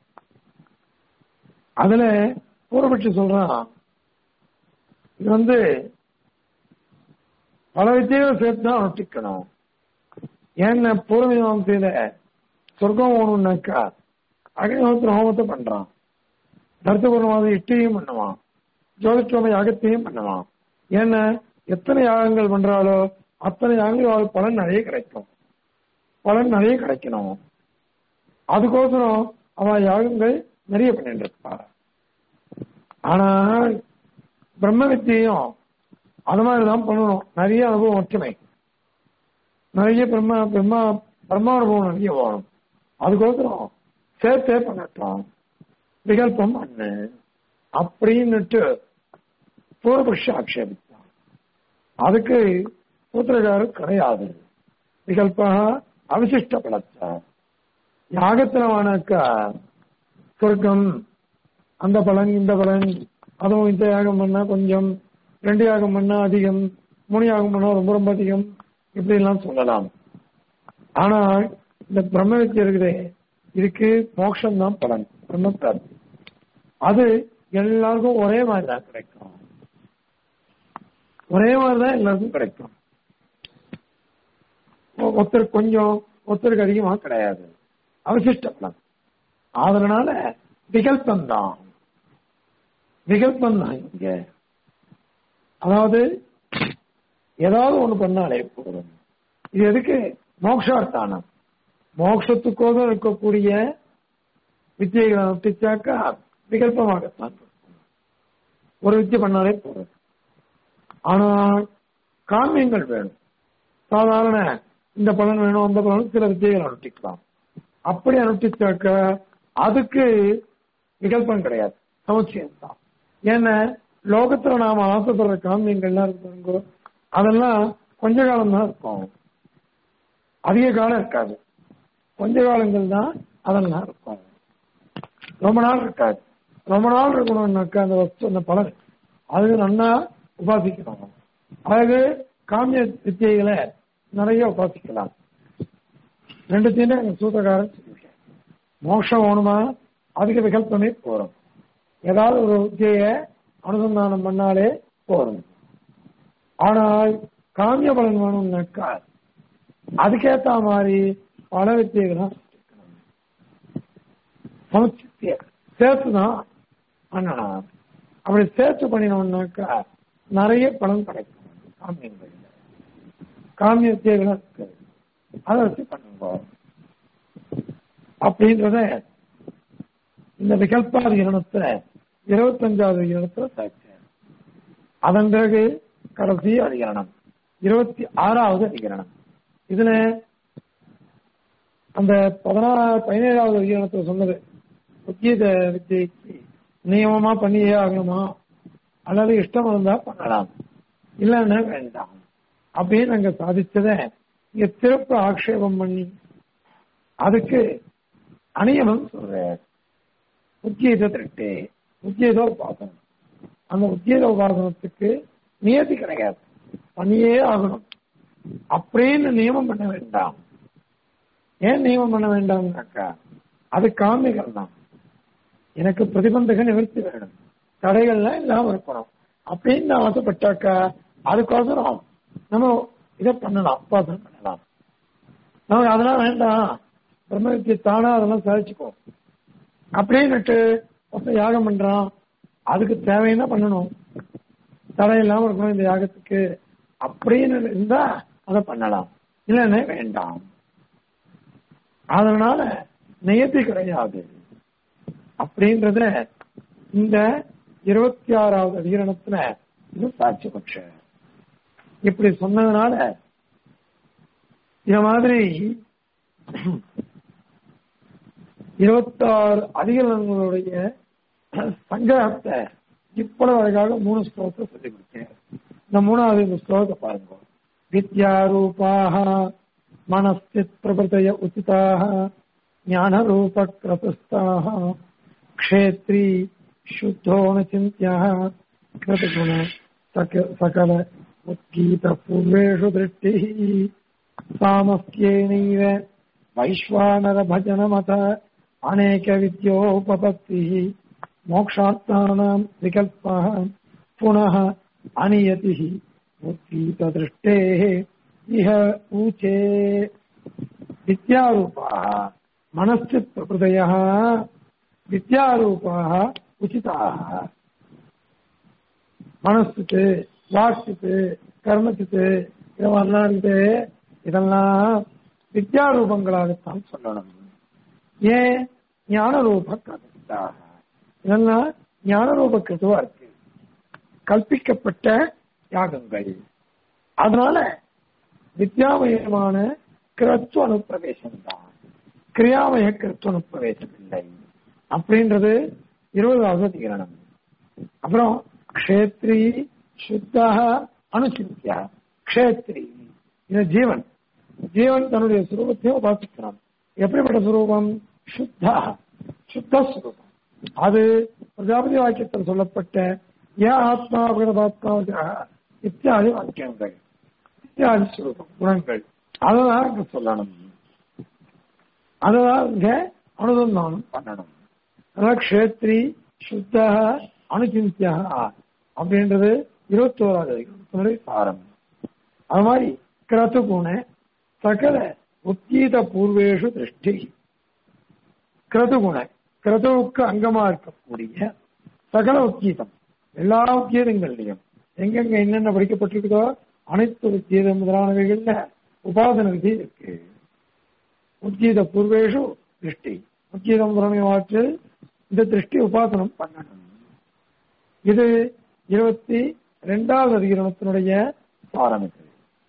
அதுல பூர்வபட்சி சொல்றான் இது வந்து பல வித்தியைகளை சேர்த்து தான் அனுஷ்டிக்கணும் ஏன்னா பூர்வமீமாசையில சொர்க்கம் போகணும்னாக்கா அக்னிஹோத்திர ஹோமத்தை பண்றான் தர்த்தபூர்ணவாத இட்டையும் பண்ணுவான் ஜோதிஷ்டோம யாகத்தையும் பண்ணுவான் ஏன்னா எத்தனை யாகங்கள் பண்றாலோ அத்தனை யாகங்கள் அவளுக்கு பலன் நிறைய கிடைக்கும் பலன் நிறைய கிடைக்கணும் அதுக்கோசரம் அவன் யாகங்கள் நிறைய பண்ணிட்டு இருப்பா ஆனால் பிரம்ம வித்தியையும் அது மாதிரிதான் பண்ணணும் நிறைய அனுபவம் ஒற்றுமை நிறைய பிரம்ம பிரம்மா பிரம்மானுபவம் நிறைய வரும் அதுக்கோசரம் சேர்த்தே பண்ணட்டும் விகல்பம் பண்ணு அப்படின்னுட்டு பூர்வபக்ஷ ஆக்ஷேபித்தான் அதுக்கு சூத்திரகாரர் கிடையாது விகல்பா அவசிஷ்ட பலத்தா யாகத்தினவானாக்கா சொர்க்கம் அந்த பலன் இந்த பலன் அதுவும் இந்த யாகம் பண்ணா கொஞ்சம் ரெண்டு யாகம் பண்ணா அதிகம் மூணு யாகம் பண்ணா ரொம்ப ரொம்ப அதிகம் இப்படி எல்லாம் சொல்லலாம் ஆனால் இந்த பிரம்ம வித்தியை இருக்குதே இதுக்கு மோட்சம் தான் பலன் பிரம்மத்தார் அது எல்லாருக்கும் ஒரே மாதிரி தான் கிடைக்கும் ஒரே மாதிரி தான் எல்லாருக்கும் கிடைக்கும் ஒ- ஒருத்தர் கொஞ்சம் ஒருத்தருக்கு அதிகமா கிடையாது அவசிஷ்ட பலன் அதனால விகல்பம் தான் விகல்பம் தான் இங்க அதாவது ஏதாவது ஒண்ணு பண்ணாலே போதும் இது எதுக்கு மோக்ஷார்த்தானம் மோட்சத்துக்கோதும் இருக்கக்கூடிய வித்தியைகளை ஒட்டிச்சாக்கா விகல்பமாகத்தான் இருக்கும். ஒரு வித்தியை பண்ணாலே போதும் ஆனால் காமியங்கள் வேணும் சாதாரண இந்த பலன் வேணும் அந்த பலன் சில வித்தியைகள் அனுஷ்டிக்கலாம் அப்படி அனுஷ்டிச்சாக்க அதுக்கு விகல்பம் கிடையாது சமுச்சயம் தான் ஏன்னா லோகத்துல நாம ஆசைப்படுற காமியங்கள்லாம் இருக்குங்க அதெல்லாம் கொஞ்ச காலம் தான் இருக்கும் அதிக காலம் இருக்காது கொஞ்ச காலங்கள் தான் அதெல்லாம் இருக்கும் ரொம்ப நாள் இருக்காது ரொம்ப நாள் இருக்கணும்னாக்கா அந்த வஸ்து அந்த பலன் அது நன்னா உபாசிக்கணும் அதாவது காமிய வித்தியைகளை நிறைய உபாசிக்கலாம் ரெண்டுத்தையுமே எங்க சூத்திரக்காரன் சொல்லியிருக்கேன் மோட்சம் வேணுமா அதுக்கு விகல்பமே போறோம் ஏதாவது ஒரு வித்தியை அனுசந்தானம் பண்ணாலே போதும் ஆனால் காமிய பலன் வேணும்னாக்கா அதுக்கேத்த மாதிரி பல வித்தியைகளும் சமச்சித்திய சேர்த்து தான் பண்ணணும் அப்படி சேர்த்து பண்ணினோம்னாக்கா நிறைய பலன் கிடைக்கும் காமியங்கள் காமிய வித்தியைகளும் இருக்கு அதை வச்சு பண்ணுங்க அப்படின்றத இந்த விகல்பாதி இரணத்துல இருபத்தஞ்சாவது இரணத்துல சேர்த்தேன் அதன் பிறகு கடைசி அதிகரணம் இருபத்தி ஆறாவது அதிகரணம் இதுல அந்த பதினாறு பதினேழாவது அதிகரணத்துல சொன்னது உத்தியத வித்தியைக்கு நியமமா பண்ணியே ஆகணுமா அல்லது இஷ்டம் இருந்தா பண்ணலாம் இல்லைன்னா வேண்டாம் அப்படின்னு அங்க சாதிச்சத இங்க திருப்ப ஆக்ஷேபம் பண்ணி அதுக்கு அநியமம் சொல்ற உத்தியத திருட்டு உத்தியத உபாசனம் அந்த உத்தியத உபாசனத்துக்கு நியதி கிடையாது பண்ணியே ஆகணும் அப்படின்னு நியமம் பண்ண வேண்டாம் ஏன் நியமம் பண்ண வேண்டாம்னாக்கா அது காமிகள் தான் எனக்கு பிரதிபந்தக நிவர்த்தி வேணும் தடைகள்லாம் இல்லாம இருக்கணும் அப்படின்னு நான் ஆசைப்பட்டாக்கா அதுக்கோசரம் நம்ம இதை பண்ணலாம் உபாசனம் பண்ணலாம் நமக்கு அதெல்லாம் வேண்டாம் பிரம்ம வித்தியை தானா அதெல்லாம் சாதிச்சுக்கோ அப்படின்னுட்டு ஒருத்தன் யாகம் பண்றான் அதுக்கு தேவைன்னா பண்ணணும் தடை இல்லாம இருக்கணும் இந்த யாகத்துக்கு அப்படின்னு இருந்தா அதை பண்ணலாம் இல்லைன்னா வேண்டாம் அதனால நியத்தி கிடையாது அப்படின்றத இந்த இருபத்தி ஆறாவது அதிகரணத்துல இது சாட்சி பட்ச இப்படி சொன்னதுனால இந்த மாதிரி இருபத்தாறு அதிகரணங்களுடைய சங்கிரகத்தை இவ்வளவு அழகாக மூணு ஸ்லோகத்தை சொல்லி கொடுத்தேன் இந்த மூணாவது இந்த ஸ்லோகத்தை பாருங்க வித்யாரூபாக மனஸ்தித் பிரபதய உச்சிதாக ஞானரூப கிரதஸ்தாக க்ஷேத்ரி शुद्धोऽनचिन्त्य कृतगुण सकल उत्गीतपूर्वेषु दृष्टिः सामस्येनैव वैश्वानरभजनमथ अनेकविद्योपपत्तिः मोक्षार्थानाम् विकल्पः पुनः अनियतिः उद्गीतदृष्टेः इह ऊचे विद्यारूपाः मनश्चित्प्रकृतयः வித்யாரூபாக உச்சிதாக மனசுக்கு வாக்குக்கு கர்மத்துக்கு இது மாதிரிலாம் இருக்குது இதெல்லாம் வித்யா ரூபங்களாகத்தான் சொல்லணும் ஏன் ஞான ரூப கருத்தாக இதெல்லாம் ஞான ரூப கிருத்துவா இருக்கு கல்பிக்கப்பட்ட யாகங்கள் அதனால வித்யாமயமான கிரத்துவ அனுப்பிரவேசம் தான் கிரியாமய கிருத்துவ அனுப்பிரவேசம் இல்லை அப்படின்றது இருபதாவது அதிகரணம் அப்புறம் க்ஷேத்ரி சுத்தக அனுசித்தியா க்ஷேத்ரி இது ஜீவன் ஜீவன் தன்னுடைய சுரூபத்தையும் உபாசிக்கிறான் எப்படிப்பட்ட சுரூபம் சுத்தா சுத்த சுரூபம் அது பிரஜாபதி வாக்கியத்தில் சொல்லப்பட்ட ஏ ஆத்மா பிரகதாத்மா இத்தியாதி வாக்கியங்கள் இத்தியாதி சுரூபம் குணங்கள் அததான் இங்க சொல்லணும் அததான் இங்க அனுசந்தானம் பண்ணணும் அதாவது க்ஷேத்ரி சுத்த அனுசிந்தியா அப்படின்றது இருபத்தோராவது அதிகாரத்தினுடைய சாரம் அது மாதிரி கிரத்து குண சகல உத்தீத பூர்வேஷு திருஷ்டி கிரது குண கிரதுவுக்கு அங்கமா இருக்கக்கூடிய சகல உத்தீதம் எல்லா உத்தீதங்கள்லையும் எங்கெங்க என்னென்ன படிக்கப்பட்டிருக்குதோ அனைத்து உத்தீதம் முதலானவைகள்ல உபாசன விதி இருக்கு உத்தீத பூர்வேஷு திருஷ்டி உத்தீதம் முதலானவாற்று இந்த திருஷ்டி உபாசனம் பண்ணணும் இது இருபத்தி ரெண்டாவது அதிகரணத்தினுடைய சாரம் இது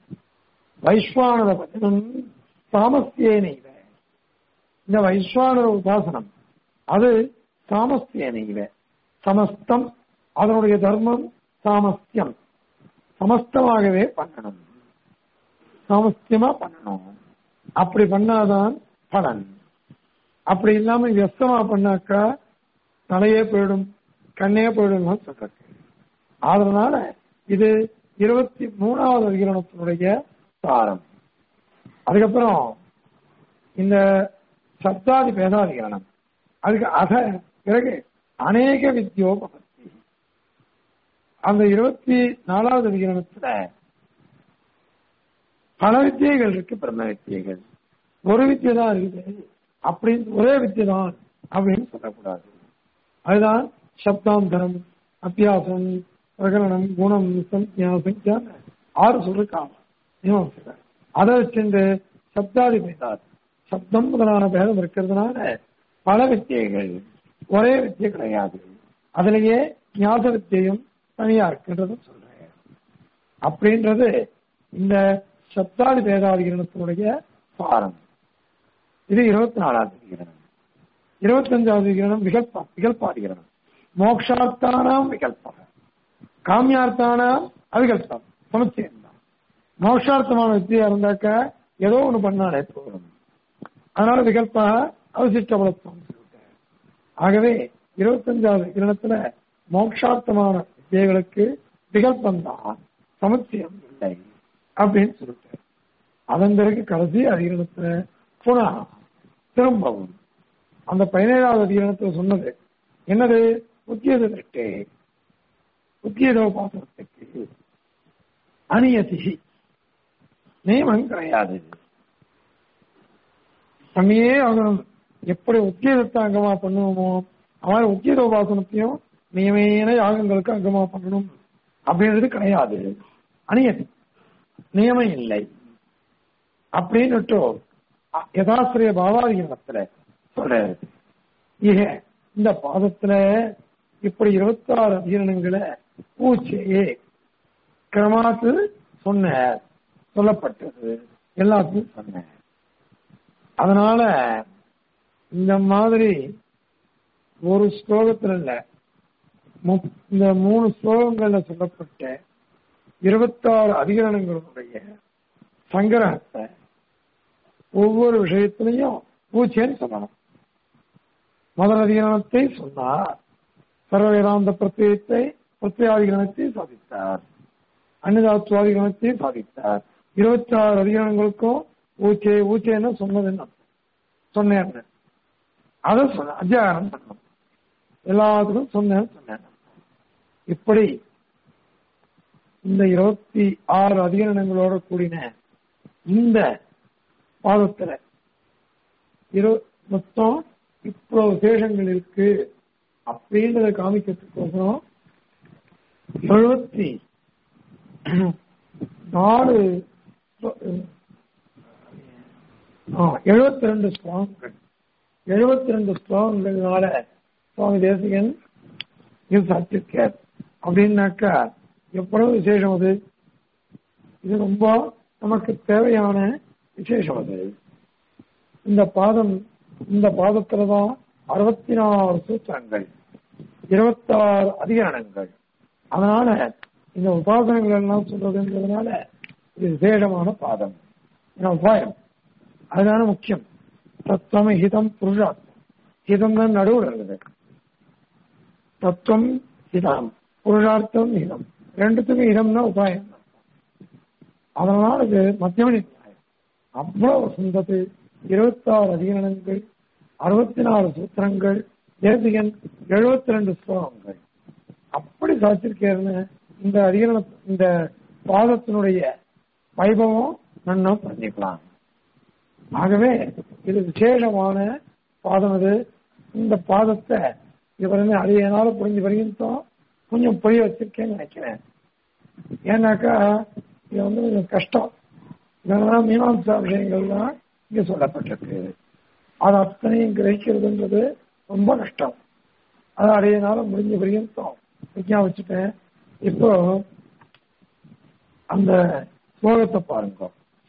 வைஸ்வானர பஜனம் சாமஸ்தியேனைவ இந்த வைஸ்வானர உபாசனம் அது சாமஸ்தியேனைவ சமஸ்தம் அதனுடைய தர்மம் சாமஸ்தியம் சமஸ்தமாகவே பண்ணணும் சாமஸ்தியமா பண்ணணும் அப்படி பண்ணாதான் பலன் அப்படி இல்லாம வியஸ்தமா பண்ணாக்கா தலையே போயிடும் கண்ணே போயிடும் சொல்றது அதனால இது இருபத்தி மூணாவது அதிகரணத்தினுடைய சாரம் அதுக்கப்புறம் இந்த சப்தாதி பேதாதிகரணம் அதுக்கு அத பிறகு அநேக வித்யோபபத்தி அந்த இருபத்தி நாலாவது அதிகரணத்துல பல வித்தியைகள் இருக்கு பிரம்ம வித்தியைகள் ஒரு வித்தியை தான் இருக்குது அப்படின்னு ஒரே வித்தியை தான் அப்படின்னு சொல்லக்கூடாது அதுதான் சப்தாந்தரம் அத்தியாசம் பிரகரணம் குணம் சம்யா சங்கியா ஆறு சொல்லிருக்காங்க மீமாம்சகர் அதை வச்சுட்டு சப்தாதி பேதாது சப்தம் முதலான பேதம் இருக்கிறதுனால பல வித்தியைகள் ஒரே வித்தியை கிடையாது அதுலயே ஞாச வித்தியையும் தனியா இருக்குன்றது சொல்றேன் அப்படின்றது இந்த சப்தாதி பேதாதிகரணத்தினுடைய சாரம் இது இருபத்தி நாலாவது விகிரணம் இருபத்தஞ்சாவது விகிரணம் விகல்பா விகல்பாதிகரணம் மோக்ஷார்த்தானாம் விகல்பம் காமியார்த்தானாம் அவிகல்பம் சமச்சயம் தான் மோக்ஷார்த்தமான வித்தியா இருந்தாக்க ஏதோ ஒண்ணு பண்ணாலே போதும் அதனால விகல்பா அவசிஷ்ட பலத்துவம் சொல்லிட்டார் ஆகவே இருபத்தஞ்சாவது கிரணத்துல மோக்ஷார்த்தமான வித்தியைகளுக்கு விகல்பம் தான் சமச்சயம் இல்லை அப்படின்னு சொல்லிட்டார் அதன் பிறகு கடைசி அதிகரணத்துல புனா திரும்பவும் அந்த பதினேழாவது அதிகரணத்துல சொன்னது என்னது உத்தியத திருட்டே உத்தியதோபாசனத்துக்கு அநியதி நியமம் கிடையாது பண்ணியே ஆகணும் எப்படி உத்தியதத்தை அங்கமா பண்ணுவோமோ அவன் உத்தியதோபாசனத்தையும் நியமேன யாகங்களுக்கு அங்கமா பண்ணணும் அப்படின்றது கிடையாது அநியதி நியமம் இல்லை அப்படின்னுட்டு யதாசிரிய பாவாதிகரணத்துல சொல்றாரு ஏ இந்த பாதத்துல இப்படி இருபத்தாறு அதிகரணங்களை பூச்சியே கிரமாத்து சொன்ன சொல்லப்பட்டது எல்லாத்தையும் சொன்னேன் அதனால இந்த மாதிரி ஒரு ஸ்லோகத்துல இல்ல முப்- இந்த மூணு ஸ்லோகங்கள்ல சொல்லப்பட்ட இருபத்தாறு அதிகரணங்களுடைய சங்கிரகத்தை ஒவ்வொரு விஷயத்திலையும் பூச்சேன்னு சொல்லணும் முதல் அதிகரணத்தை சொன்னார் சர்வ வேதாந்த பிரத்யத்தை பிரத்யாதிகரணத்தை சாதித்தார் அன்னதாத்வாதிகரணத்தை சாதித்தார் இருபத்தி ஆறு அதிகரணங்களுக்கும் ஊச்சே ஊச்சேன்னு சொன்னதுன்னு அர்த்தம். சொன்னேன்னு அதை சொன்ன அத்தியாகரம் பண்ணணும் எல்லாத்துக்கும் சொன்னேன்னு சொன்னேன் இப்படி இந்த இருபத்தி ஆறு அதிகரணங்களோட கூடின இந்த பாதத்துல இரு மொத்தம் இவ்வளவு விசேஷங்கள் இருக்கு அப்படின்றத காமிக்கிறதுக்கோசரம் எழுபத்தி நாலு எழுபத்தி ரெண்டு ஸ்லோகங்கள் எழுபத்தி ரெண்டு ஸ்லோகங்கள்னால சுவாமி தேசிகன் இது சாத்திருக்கார் அப்படின்னாக்கா எவ்வளவு விசேஷம் அது இது ரொம்ப நமக்கு தேவையான விசேஷம் அது இந்த பாதம் இந்த பாதத்துல தான் அறுபத்தி நாலு சூத்திரங்கள் இருபத்தாறு அதிகரணங்கள் அதனால இந்த உபாசனங்கள் எல்லாம் சொல்றதுன்றதுனால இது விசேஷமான பாதம் ஏன்னா உபாயம் அதுதான முக்கியம் தத்துவம் ஹிதம் புருஷார்த்தம் ஹிதம் தான் நடுவில் இருக்குது தத்துவம் ஹிதம் புருஷார்த்தம் ஹிதம் ரெண்டுத்துக்கும் ஹிதம்னா உபாயம் தான். அதனால இது மத்தியமணி நியாயம் அவ்வளவு சுந்தது இருபத்தாறு அதிகரணங்கள் அறுபத்தி நாலு சூத்திரங்கள் தேசிகன் எழுபத்தி ரெண்டு ஸ்லோகங்கள் அப்படி சாச்சிருக்கேன்னு இந்த அதிகரண இந்த பாதத்தினுடைய வைபவம் நன்னா பண்ணிக்கலாம் ஆகவே இது விசேஷமான பாதம் இது இந்த பாதத்தை இவருமே அதையனால புரிஞ்சு வரைக்கும் கொஞ்சம் புரிய வச்சிருக்கேன்னு நினைக்கிறேன் ஏன்னாக்கா இது வந்து கொஞ்சம் கஷ்டம் இதெல்லாம் மீமாம்சா விஷயங்கள் தான் இங்க சொல்லப்பட்டிருக்கு அது அத்தனையும் கிரகிக்கிறதுன்றது ரொம்ப கஷ்டம் அது அடையனால முடிஞ்ச வரையும் விஜயா வச்சுட்டேன் இப்போ அந்த ஸ்லோகத்தை பாருங்க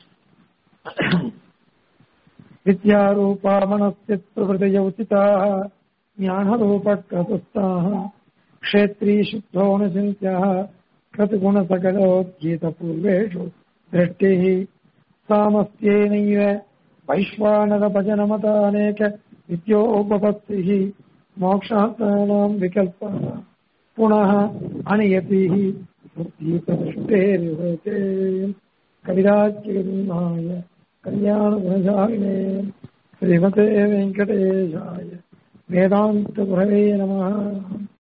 வித்யாரூபா மனசித் பிரபதய உச்சிதாக ஞானரூபக்கதுஸ்தாः क्षेत्री शुद्धोऽनुचिन्त्यः कृतगुणसकलोद्गीतपूर्वेषु दृष्टिः सामस्त्येनैव वैश्वानरभजनमतानेक विद्योपपत्तिः मोक्षार्थानाम् विकल्पः पुनः अनियतिः बुद्धिपदृष्टेर्युभते कविराज्यगन्धाय कल्याणगुणशालिने श्रीमते वेङ्कटेशाय वेदान्तगुरवे नमः